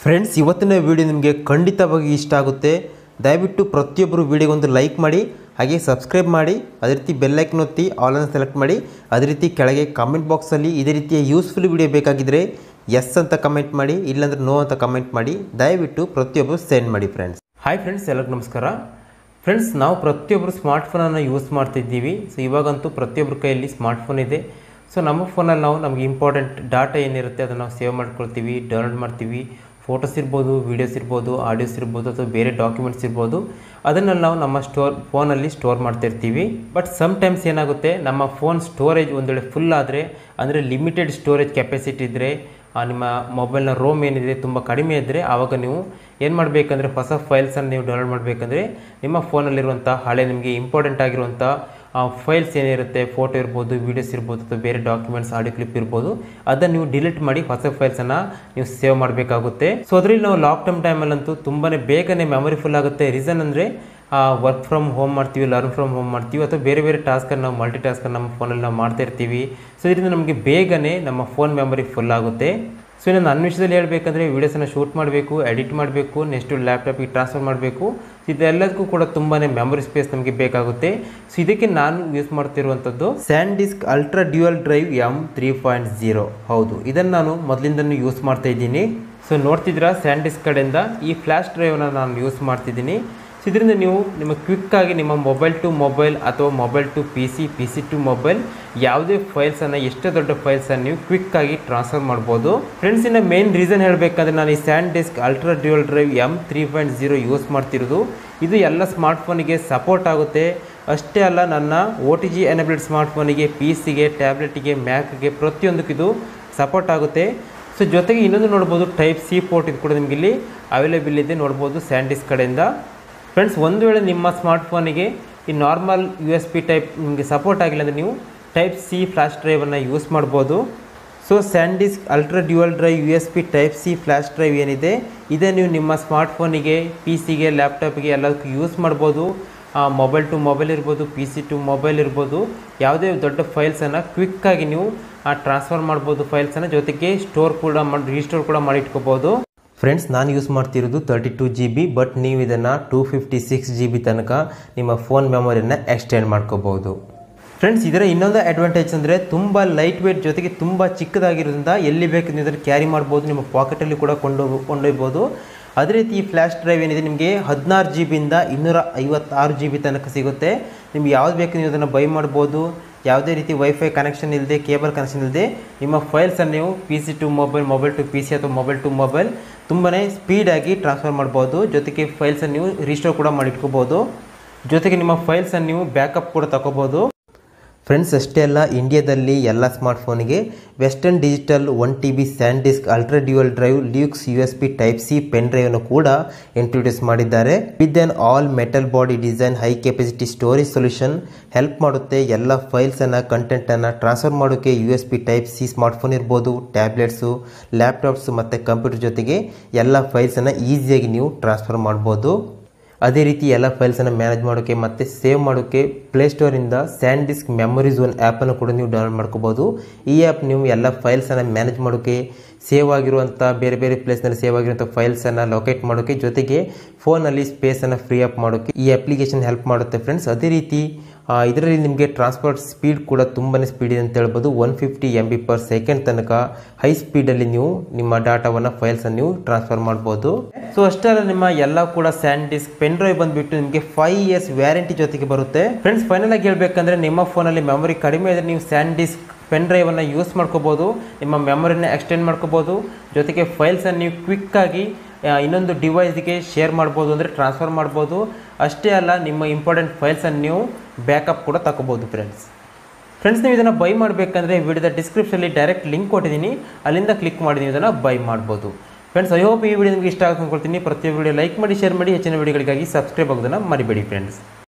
friends ಇವತ್ತಿನ video ನಿಮಗೆ ಖಂಡಿತವಾಗಿ ಇಷ್ಟ ಆಗುತ್ತೆ ದಯವಿಟ್ಟು ಪ್ರತಿಯೊಬ್ಬರು ವಿಡಿಯೋಗೊಂದು ಲೈಕ್ ಮಾಡಿ ಹಾಗೆ ಸಬ್ಸ್ಕ್ರೈಬ್ ಮಾಡಿ ಅದೇ ರೀತಿ ಬೆಲ್ಲೈಕನ್ ಒತ್ತಿ ಆಲ್ ಅನ್ನು ಸೆಲೆಕ್ಟ್ ಮಾಡಿ ಅದೇ ರೀತಿ ಕೆಳಗೆ ಕಾಮೆಂಟ್ ಬಾಕ್ಸಲ್ಲಿ ಇದೇ ರೀತಿಯ ಯೂಸ್ಫುಲ್ ವಿಡಿಯೋ ಬೇಕಾಗಿದ್ದರೆ ಎಸ್ ಅಂತ ಕಮೆಂಟ್ ಮಾಡಿ ಇಲ್ಲಾಂದ್ರೆ ನೋ ಅಂತ ಕಮೆಂಟ್ ಮಾಡಿ ದಯವಿಟ್ಟು ಪ್ರತಿಯೊಬ್ಬರು ಸೆಂಡ್ ಮಾಡಿ ಫ್ರೆಂಡ್ಸ್ ಹಾಯ್ ಫ್ರೆಂಡ್ಸ್ ಎಲ್ಲರಿಗೂ ನಮಸ್ಕಾರ ಫ್ರೆಂಡ್ಸ್ ನಾವು ಪ್ರತಿಯೊಬ್ಬರು ಸ್ಮಾರ್ಟ್ಫೋನನ್ನು ಯೂಸ್ ಮಾಡ್ತಿದ್ದೀವಿ ಸೊ ಇವಾಗಂತೂ ಪ್ರತಿಯೊಬ್ಬರ ಕೈಯಲ್ಲಿ ಸ್ಮಾರ್ಟ್ಫೋನ್ ಇದೆ ಸೊ ನಮ್ಮ ಫೋನಲ್ಲಿ ನಾವು ನಮಗೆ ಇಂಪಾರ್ಟೆಂಟ್ ಡಾಟಾ ಏನಿರುತ್ತೆ ಅದನ್ನು ನಾವು ಸೇವ್ ಮಾಡ್ಕೊಳ್ತೀವಿ ಡೌನ್ಲೋಡ್ ಮಾಡ್ತೀವಿ ಫೋಟೋಸ್ ಇರ್ಬೋದು ವೀಡಿಯೋಸ್ ಇರ್ಬೋದು ಆಡಿಯೋಸ್ ಇರ್ಬೋದು ಅಥವಾ ಬೇರೆ ಡಾಕ್ಯುಮೆಂಟ್ಸ್ ಇರ್ಬೋದು ಅದನ್ನು ನಾವು ನಮ್ಮ ಸ್ಟೋರ್ ಫೋನಲ್ಲಿ ಸ್ಟೋರ್ ಮಾಡ್ತಿರ್ತೀವಿ ಬಟ್ ಸಮ್ಟೈಮ್ಸ್ ಏನಾಗುತ್ತೆ ನಮ್ಮ ಫೋನ್ ಸ್ಟೋರೇಜ್ ಒಂದು ವೇಳೆ ಫುಲ್ ಆದರೆ ಅಂದರೆ ಲಿಮಿಟೆಡ್ ಸ್ಟೋರೇಜ್ ಕೆಪಾಸಿಟಿ ಇದ್ದರೆ ಆ ನಿಮ್ಮ ಮೊಬೈಲ್ನ ರೋಮ್ ಏನಿದೆ ತುಂಬ ಕಡಿಮೆ ಇದ್ದರೆ ಆವಾಗ ನೀವು ಏನು ಮಾಡಬೇಕಂದ್ರೆ ಹೊಸ ಫೈಲ್ಸನ್ನು ನೀವು ಡೌನ್ಲೋಡ್ ಮಾಡಬೇಕಂದ್ರೆ ನಿಮ್ಮ ಫೋನಲ್ಲಿರುವಂಥ ಹಳೆ ನಿಮಗೆ ಇಂಪಾರ್ಟೆಂಟ್ ಆಗಿರುವಂಥ ಫೈಲ್ಸ್ ಏನಿರುತ್ತೆ ಫೋಟೋ ಇರ್ಬೋದು ವೀಡಿಯೋಸ್ ಇರ್ಬೋದು ಅಥವಾ ಬೇರೆ ಡಾಕ್ಯುಮೆಂಟ್ಸ್ ಆಡಿಯೋ ಕ್ಲಿಪ್ ಇರ್ಬೋದು ಅದನ್ನು ನೀವು ಡಿಲೀಟ್ ಮಾಡಿ ಹೊಸ ಫೈಲ್ಸನ್ನು ನೀವು ಸೇವ್ ಮಾಡಬೇಕಾಗುತ್ತೆ ಸೊ ಅದರಲ್ಲಿ ನಾವು ಲಾಕ್ ಟೈಮ್ ಟೈಮಲ್ಲಂತೂ ತುಂಬಾ ಬೇಗನೆ ಮೆಮೊರಿ ಫುಲ್ ಆಗುತ್ತೆ ರೀಸನ್ ಅಂದರೆ ವರ್ಕ್ ಫ್ರಮ್ ಹೋಮ್ ಮಾಡ್ತೀವಿ ಲರ್ನ್ ಫ್ರಮ್ ಹೋಮ್ ಮಾಡ್ತೀವಿ ಅಥವಾ ಬೇರೆ ಬೇರೆ ಟಾಸ್ಕನ್ನು ನಾವು ಮಲ್ಟಿ ಟಾಸ್ಕನ್ನು ನಮ್ಮ ಫೋನಲ್ಲಿ ನಾವು ಮಾಡ್ತಾ ಇರ್ತೀವಿ ಸೊ ಇದರಿಂದ ನಮಗೆ ಬೇಗನೆ ನಮ್ಮ ಫೋನ್ ಮೆಮೊರಿ ಫುಲ್ ಆಗುತ್ತೆ ಸೊ ಇನ್ನು ನನ್ನ ವಿಷಯದಲ್ಲಿ ಹೇಳಬೇಕಂದ್ರೆ ವೀಡಿಯೋಸನ್ನು ಶೂಟ್ ಮಾಡಬೇಕು ಎಡಿಟ್ ಮಾಡಬೇಕು ನೆಕ್ಸ್ಟು ಲ್ಯಾಪ್ಟಾಪಿಗೆ ಟ್ರಾನ್ಸ್ಫರ್ ಮಾಡಬೇಕು ಇದೆಲ್ಲದಕ್ಕೂ ಕೂಡ ತುಂಬಾ ಮೆಮೊರಿ ಸ್ಪೇಸ್ ನಮಗೆ ಬೇಕಾಗುತ್ತೆ ಸೊ ಇದಕ್ಕೆ ನಾನು ಯೂಸ್ ಮಾಡ್ತಿರುವಂಥದ್ದು SanDisk ultra dual drive M three point zero ಹೌದು ಇದನ್ನು ನಾನು ಮೊದಲಿಂದನೂ ಯೂಸ್ ಮಾಡ್ತಾ ಇದ್ದೀನಿ ಸೊ ನೋಡ್ತಿದ್ದೀರಾ ಸ್ಯಾಂಡ್ ಡಿಸ್ಕ್ ಕಡೆಯಿಂದ ಈ ಫ್ಲ್ಯಾಶ್ ಡ್ರೈವ್ನ ನಾನು ಯೂಸ್ ಮಾಡ್ತಿದ್ದೀನಿ ಸೊ ಇದರಿಂದ ನೀವು ನಿಮ್ಮ ಕ್ವಿಕ್ಕಾಗಿ ನಿಮ್ಮ ಮೊಬೈಲ್ ಟು ಮೊಬೈಲ್ ಅಥವಾ mobile to P C P C to mobile ಯಾವುದೇ ಫೈಲ್ಸನ್ನು ಎಷ್ಟೇ ದೊಡ್ಡ ಫೈಲ್ಸನ್ನು ನೀವು ಕ್ವಿಕ್ಕಾಗಿ ಟ್ರಾನ್ಸ್ಫರ್ ಮಾಡ್ಬೋದು ಫ್ರೆಂಡ್ಸ್ ಇನ್ನು ಮೇನ್ ರೀಸನ್ ಹೇಳಬೇಕಂದ್ರೆ ನಾನು ಈ SanDisk ultra dual drive M three point zero use ಮಾಡ್ತಿರೋದು ಇದು ಎಲ್ಲ ಸ್ಮಾರ್ಟ್ಫೋನಿಗೆ ಸಪೋರ್ಟ್ ಆಗುತ್ತೆ ಅಷ್ಟೇ ಅಲ್ಲ ನನ್ನ ಓ ಟಿ ಜಿ ಎನೇಬಲ್ಡ್ ಸ್ಮಾರ್ಟ್ಫೋನಿಗೆ ಪಿ ಸಿಗೆ ಟ್ಯಾಬ್ಲೆಟಿಗೆ ಮ್ಯಾಕ್ಗೆ ಪ್ರತಿಯೊಂದಕ್ಕೂ ಇದು ಸಪೋರ್ಟ್ ಆಗುತ್ತೆ ಸೊ ಜೊತೆಗೆ ಇನ್ನೊಂದು ನೋಡ್ಬೋದು ಟೈಪ್ ಸಿ ಪೋರ್ಟ್ ಇದು ಕೂಡ ನಿಮಗೆ ಇಲ್ಲಿ ಅವೈಲೇಬಲ್ ಇದೆ ನೋಡ್ಬೋದು ಸ್ಯಾಂಡಿಸ್ ಕಡೆಯಿಂದ ಫ್ರೆಂಡ್ಸ್ ಒಂದು ವೇಳೆ ನಿಮ್ಮ ಸ್ಮಾರ್ಟ್ಫೋನಿಗೆ ಈ normal U S B type ನಿಮಗೆ ಸಪೋರ್ಟ್ ಆಗಿಲ್ಲ ಅಂದರೆ ನೀವು ಟೈಪ್ ಸಿ ಫ್ಲ್ಯಾಶ್ ಡ್ರೈವನ್ನು ಯೂಸ್ ಮಾಡ್ಬೋದು so SanDisk ultra dual drive U S B type C flash drive ಏನಿದೆ ಇದೇ ನೀವು ನಿಮ್ಮ ಸ್ಮಾರ್ಟ್ಫೋನಿಗೆ ಪಿ ಸಿಗೆ ಲ್ಯಾಪ್ಟಾಪಿಗೆ ಎಲ್ಲದಕ್ಕೂ ಯೂಸ್ ಮಾಡ್ಬೋದು ಮೊಬೈಲ್ ಟು ಮೊಬೈಲ್ ಇರ್ಬೋದು ಪಿ ಸಿ ಟು ಮೊಬೈಲ್ ಇರ್ಬೋದು ಯಾವುದೇ ದೊಡ್ಡ ಫೈಲ್ಸನ್ನು ಕ್ವಿಕ್ಕಾಗಿ ನೀವು ಟ್ರಾನ್ಸ್ಫರ್ ಮಾಡ್ಬೋದು ಫೈಲ್ಸನ್ನು ಜೊತೆಗೆ ಸ್ಟೋರ್ ಕೂಡ ಮಾಡಿ ರೀಸ್ಟೋರ್ ಕೂಡ ಮಾಡಿ ಇಟ್ಕೋಬೋದು ಫ್ರೆಂಡ್ಸ್ ನಾನು ಯೂಸ್ ಮಾಡ್ತಿರೋದು thirty two G B but ನೀವು ಇದನ್ನು two fifty six G B ತನಕ ನಿಮ್ಮ ಫೋನ್ ಮೆಮೊರಿಯನ್ನು ಎಕ್ಸ್ಟೆಂಡ್ ಮಾಡ್ಕೋಬೋದು ಫ್ರೆಂಡ್ಸ್ ಇದರ ಇನ್ನೊಂದು ಅಡ್ವಾಂಟೇಜ್ ಅಂದರೆ ತುಂಬ ಲೈಟ್ ವೇಟ್ ಜೊತೆಗೆ ತುಂಬ ಚಿಕ್ಕದಾಗಿರೋದ್ರಿಂದ ಎಲ್ಲಿ ಬೇಕು ನೀವು ಇದನ್ನು ಕ್ಯಾರಿ ಮಾಡ್ಬೋದು ನಿಮ್ಮ ಪಾಕೆಟಲ್ಲಿ ಕೂಡ ಕೊಂಡೋಗಿ ಕೊಂಡೊಯ್ಬೋದು ಅದೇ ರೀತಿ ಈ ಫ್ಲ್ಯಾಶ್ ಡ್ರೈವ್ ಏನಿದೆ ನಿಮಗೆ ಹದಿನಾರು ಜಿ ಬಿಯಿಂದ ಇನ್ನೂರ ಐವತ್ತಾರು ಜಿ ಬಿ ತನಕ ಸಿಗುತ್ತೆ ನಿಮ್ಗೆ ಯಾವ್ದು ಬೇಕು ನೀವು ಅದನ್ನು ಬೈ ಮಾಡ್ಬೋದು ಯಾವುದೇ ರೀತಿ ವೈಫೈ ಕನೆಕ್ಷನ್ ಇಲ್ಲದೆ ಕೇಬಲ್ ಕನೆಕ್ಷನ್ ಇಲ್ಲದೆ ನಿಮ್ಮ ಫೈಲ್ಸನ್ನು ನೀವು P C to mobile mobile to P C ಅಥವಾ ಮೊಬೈಲ್ ಟು ಮೊಬೈಲ್ ತುಂಬಾ ಸ್ಪೀಡಾಗಿ ಟ್ರಾನ್ಸ್ಫರ್ ಮಾಡ್ಬೋದು ಜೊತೆಗೆ ಫೈಲ್ಸನ್ನು ನೀವು ರಿಸ್ಟೋರ್ ಕೂಡ ಮಾಡಿಟ್ಕೋಬೋದು ಜೊತೆಗೆ ನಿಮ್ಮ ಫೈಲ್ಸನ್ನು ನೀವು ಬ್ಯಾಕಪ್ ಕೂಡ ತಗೋಬೋದು ಫ್ರೆಂಡ್ಸ್ ಅಷ್ಟೇ ಅಲ್ಲ ಇಂಡಿಯಾದಲ್ಲಿ ಎಲ್ಲ ಸ್ಮಾರ್ಟ್ಫೋನಿಗೆ Western Digital one T B SanDisk ultra dual drive luxe U S B type C pen ಡ್ರೈವನ್ನು ಕೂಡ ಇಂಟ್ರೊಡ್ಯೂಸ್ ಮಾಡಿದ್ದಾರೆ with an all metal body design high capacity storage solution help ಮಾಡುತ್ತೆ ಎಲ್ಲ ಫೈಲ್ಸನ್ನು ಕಂಟೆಂಟನ್ನು ಟ್ರಾನ್ಸ್ಫರ್ ಮಾಡೋಕ್ಕೆ U S B type C smartphone ಇರ್ಬೋದು tablets laptops ಮತ್ತು ಕಂಪ್ಯೂಟರ್ ಜೊತೆಗೆ ಎಲ್ಲ ಫೈಲ್ಸನ್ನು ಈಸಿಯಾಗಿ ನೀವು ಟ್ರಾನ್ಸ್ಫರ್ ಮಾಡ್ಬೋದು ಅದೇ ರೀತಿ ಎಲ್ಲ ಫೈಲ್ಸನ್ನು ಮ್ಯಾನೇಜ್ ಮಾಡೋಕ್ಕೆ ಮತ್ತು ಸೇವ್ ಮಾಡೋಕ್ಕೆ ಪ್ಲೇಸ್ಟೋರಿಂದ ಸ್ಯಾಂಡ್ ಡಿಸ್ಕ್ ಮೆಮೊರಿ ಝೋನ್ ಆ್ಯಪನ್ನು ಕೂಡ ನೀವು ಡೌನ್ಲೋಡ್ ಮಾಡ್ಕೋಬೋದು ಈ ಆ್ಯಪ್ ನೀವು ಎಲ್ಲ ಫೈಲ್ಸನ್ನು ಮ್ಯಾನೇಜ್ ಮಾಡೋಕ್ಕೆ ಸೇವ್ ಆಗಿರುವಂಥ ಬೇರೆ ಬೇರೆ ಪ್ಲೇಸ್ನಲ್ಲಿ ಸೇವ್ ಆಗಿರುವಂಥ ಫೈಲ್ಸನ್ನು ಲೊಕೇಟ್ ಮಾಡೋಕ್ಕೆ ಜೊತೆಗೆ ಫೋನಲ್ಲಿ ಸ್ಪೇಸನ್ನು ಫ್ರೀ ಅಪ್ ಮಾಡೋಕ್ಕೆ ಈ ಅಪ್ಲಿಕೇಶನ್ ಹೆಲ್ಪ್ ಮಾಡುತ್ತೆ ಫ್ರೆಂಡ್ಸ್ ಅದೇ ರೀತಿ ಇದರಲ್ಲಿ ನಿಮಗೆ ಟ್ರಾನ್ಸ್ಪೋರ್ಟ್ ಸ್ಪೀಡ್ ಕೂಡ ತುಂಬಾ ಸ್ಪೀಡ್ ಇದೆ ಅಂತ ಹೇಳ್ಬೋದು one fifty M B per second ತನಕ ಹೈ ಸ್ಪೀಡಲ್ಲಿ ನೀವು ನಿಮ್ಮ ಡಾಟಾವನ್ನು ಫೈಲ್ಸನ್ನು ನೀವು ಟ್ರಾನ್ಸ್ಫರ್ ಮಾಡ್ಬೋದು ಸೊ ಅಷ್ಟೇ ಅಲ್ಲ ನಿಮ್ಮ ಎಲ್ಲ ಕೂಡ ಸ್ಯಾಂಡ್ ಡಿಸ್ಕ್ ಪೆನ್ ಡ್ರೈವ್ ಬಂದುಬಿಟ್ಟು ನಿಮಗೆ ಫೈವ್ ಇಯರ್ಸ್ ವ್ಯಾರಂಟಿ ಜೊತೆಗೆ ಬರುತ್ತೆ ಫ್ರೆಂಡ್ಸ್ ಫೈನಲ್ ಆಗಿ ಹೇಳ್ಬೇಕಂದ್ರೆ ನಿಮ್ಮ ಫೋನಲ್ಲಿ ಮೆಮೊರಿ ಕಡಿಮೆ ಇದ್ರೆ ನೀವು ಸ್ಯಾಂಡ್ ಡಿಸ್ಕ್ ಪೆನ್ ಡ್ರೈವನ್ನು ಯೂಸ್ ಮಾಡ್ಕೋಬೋದು ನಿಮ್ಮ ಮೆಮೊರಿನ ಎಕ್ಸ್ಟೆಂಡ್ ಮಾಡ್ಕೋಬೋದು ಜೊತೆಗೆ ಫೈಲ್ಸನ್ನು ನೀವು ಕ್ವಿಕ್ಕಾಗಿ ಇನ್ನೊಂದು ಡಿವೈಸ್ಗೆ ಶೇರ್ ಮಾಡ್ಬೋದು ಅಂದರೆ ಟ್ರಾನ್ಸ್ಫರ್ ಮಾಡ್ಬೋದು ಅಷ್ಟೇ ಅಲ್ಲ ನಿಮ್ಮ ಇಂಪಾರ್ಟೆಂಟ್ ಫೈಲ್ಸನ್ನು ನೀವು ಬ್ಯಾಕಪ್ ಕೂಡ ತಗೋಬೋದು ಫ್ರೆಂಡ್ಸ್ ಫ್ರೆಂಡ್ಸ್ ನೀವು ಇದನ್ನು ಬೈ ಮಾಡಬೇಕಂದ್ರೆ ವಿಡಿಯೋದ ಡಿಸ್ಕ್ರಿಪ್ಷನಲ್ಲಿ ಡೈರೆಕ್ಟ್ ಲಿಂಕ್ ಕೊಟ್ಟಿದ್ದೀನಿ ಅಲ್ಲಿಂದ ಕ್ಲಿಕ್ ಮಾಡಿ ನೀವು ಇದನ್ನು ಬೈ ಮಾಡ್ಬೋದು ಫ್ರೆಂಡ್ಸ್ ಐ ಹೋಪ್ ಈ ವಿಡಿಯೋ ನಿಮಗೆ ಇಷ್ಟ ಆಗುತ್ತೆ ಅಂದ್ಕೊಳ್ತೀನಿ ಪ್ರತಿಯೊಂದು ವಿಡಿಯೋ ಲೈಕ್ ಮಾಡಿ ಶೇರ್ ಮಾಡಿ ಹೆಚ್ಚಿನ ವಿಡಿಯೋಗಳಿಗಾಗಿ ಸಬ್ಸ್ಕ್ರೈಬ್ ಆಗೋದನ್ನು ಮರಿಬೇಡಿ ಫ್ರೆಂಡ್ಸ್